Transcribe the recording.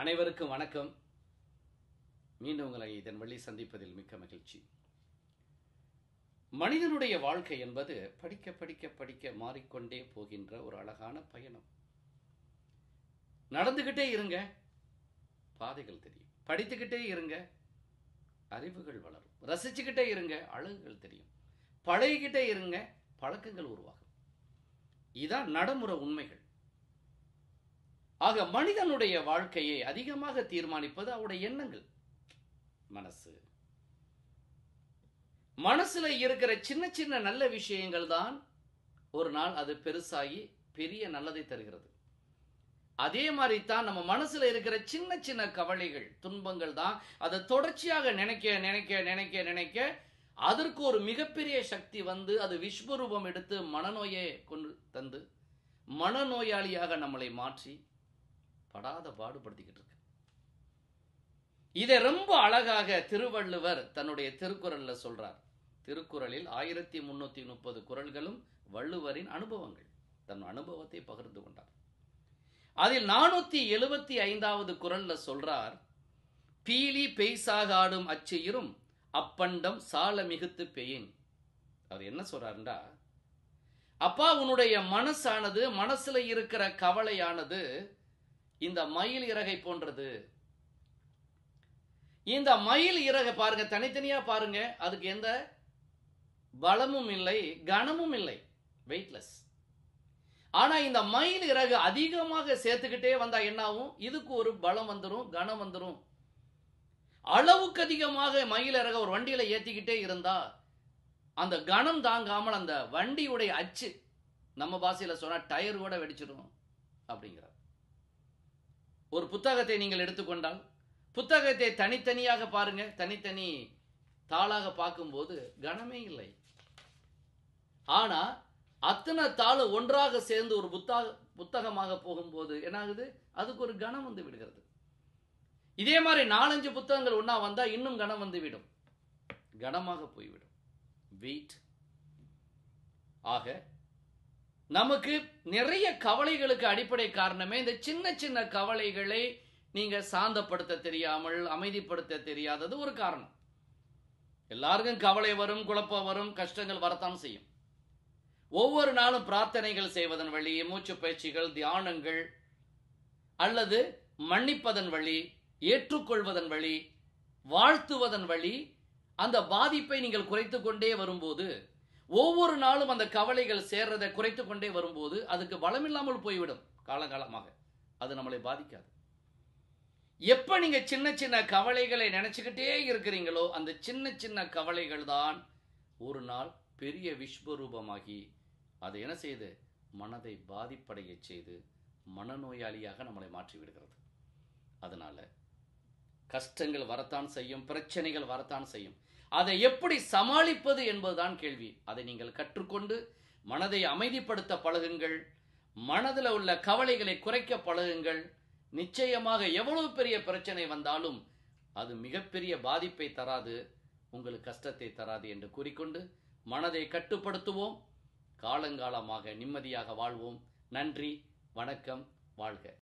அனைவருக்கும் வணக்கம் மீண்டும் உங்களை இதன் வழி சந்திப்பதில் மிக்க மகிழ்ச்சி மனிதனுடைய வாழ்க்கை என்பது படிக்க படிக்க படிக்க மாறிக்கொண்டே போகின்ற ஒரு அழகான பயணம் நடந்துகிட்டே இருங்க பாதைகள் தெரியும் படித்துக்கிட்டே இருங்க அறிவுகள் வளரும் ரசிச்சுக்கிட்டே இருங்க அழகுகள் தெரியும் பழகிக்கிட்டே இருங்க பழக்கங்கள் உருவாகும் இதான் நடைமுறை உண்மைகள் ஆக மனிதனுடைய வாழ்க்கையை அதிகமாக தீர்மானிப்பது அவருடைய எண்ணங்கள் மனசு மனசுல இருக்கிற சின்ன சின்ன நல்ல விஷயங்கள் தான் ஒரு நாள் அது பெருசாகி பெரிய நல்லதை தருகிறது அதே மாதிரி தான் நம்ம மனசுல இருக்கிற சின்ன சின்ன கவலைகள் துன்பங்கள் தான் அதை தொடர்ச்சியாக நினைக்க நினைக்க நினைக்க நினைக்க அதற்கு ஒரு மிகப்பெரிய சக்தி வந்து அது விஸ்வரூபம் எடுத்து மனநோயை கொண்டு தந்து மனநோயாளியாக நம்மளை மாற்றி படாத பாடுபடுத்திக்கிட்டு இருக்கு இதை ரொம்ப அழகாக திருவள்ளுவர் தன்னுடைய திருக்குறள்ல சொல்றார் திருக்குறளில் ஆயிரத்தி முன்னூத்தி முப்பது குறள்களும் வள்ளுவரின் அனுபவங்கள் தன் அனுபவத்தை பகிர்ந்து கொண்டார் அதில் நானூத்தி எழுபத்தி ஐந்தாவது குரல்ல சொல்றார் பீலி பெய்சாகாடும் அச்செயிரும் அப்பண்டம் சால மிகுத்து பெயின் அவர் என்ன சொல்றாருண்டா அப்பா உன்னுடைய மனசானது மனசுல இருக்கிற கவலையானது இந்த மயில் இறகை போன்றது இந்த மயில் இறகை பாருங்க தனித்தனியா பாருங்க அதுக்கு எந்த பலமும் இல்லை கனமும் இல்லை வெயிட்லெஸ் ஆனா இந்த மயில் இறகு அதிகமாக சேர்த்துக்கிட்டே வந்தா என்ன ஆகும் இதுக்கு ஒரு பலம் வந்துடும் கனம் வந்துடும் அளவுக்கு அதிகமாக மயில் இறக ஒரு வண்டியில ஏத்திக்கிட்டே இருந்தா அந்த கனம் தாங்காமல் அந்த வண்டியுடைய அச்சு நம்ம பாஷையில சொன்னா டயர் கூட வெடிச்சிடும் அப்படிங்கிறார் ஒரு புத்தகத்தை நீங்கள் எடுத்துக்கொண்டால் புத்தகத்தை தனித்தனியாக பாருங்க தனித்தனி தாளாக பார்க்கும்போது கனமே இல்லை ஆனா அத்தனை தாள் ஒன்றாக சேர்ந்து ஒரு புத்தக புத்தகமாக போகும்போது என்ன ஆகுது அதுக்கு ஒரு கணம் வந்து விடுகிறது இதே மாதிரி நாலஞ்சு புத்தகங்கள் ஒன்றா வந்தா இன்னும் கணம் வந்து விடும் கனமாக போய்விடும் வெயிட் ஆக நமக்கு நிறைய கவலைகளுக்கு அடிப்படை காரணமே இந்த சின்ன சின்ன கவலைகளை நீங்க சாந்தப்படுத்த தெரியாமல் அமைதிப்படுத்த தெரியாதது ஒரு காரணம் எல்லாருக்கும் கவலை வரும் குழப்பம் வரும் கஷ்டங்கள் வரத்தான் செய்யும் ஒவ்வொரு நாளும் பிரார்த்தனைகள் செய்வதன் வழி மூச்சு பயிற்சிகள் தியானங்கள் அல்லது மன்னிப்பதன் வழி ஏற்றுக்கொள்வதன் வழி வாழ்த்துவதன் வழி அந்த பாதிப்பை நீங்கள் குறைத்து கொண்டே வரும்போது ஒவ்வொரு நாளும் அந்த கவலைகள் சேர்றதை குறைத்து கொண்டே வரும்போது அதுக்கு பலமில்லாமல் போய்விடும் காலகாலமாக அது நம்மளை பாதிக்காது எப்ப நீங்க சின்ன சின்ன கவலைகளை நினைச்சுக்கிட்டே இருக்கிறீங்களோ அந்த சின்ன சின்ன கவலைகள் தான் ஒரு நாள் பெரிய விஸ்வரூபமாகி அதை என்ன செய்து மனதை பாதிப்படைய செய்து மனநோயாளியாக நம்மளை மாற்றி விடுகிறது அதனால கஷ்டங்கள் வரத்தான் செய்யும் பிரச்சனைகள் வரத்தான் செய்யும் அதை எப்படி சமாளிப்பது என்பதுதான் கேள்வி அதை நீங்கள் கற்றுக்கொண்டு மனதை அமைதிப்படுத்த பழகுங்கள் மனதில் உள்ள கவலைகளை குறைக்க பழகுங்கள் நிச்சயமாக எவ்வளவு பெரிய பிரச்சனை வந்தாலும் அது மிகப்பெரிய பாதிப்பை தராது உங்களுக்கு கஷ்டத்தை தராது என்று கூறிக்கொண்டு மனதை கட்டுப்படுத்துவோம் காலங்காலமாக நிம்மதியாக வாழ்வோம் நன்றி வணக்கம் வாழ்க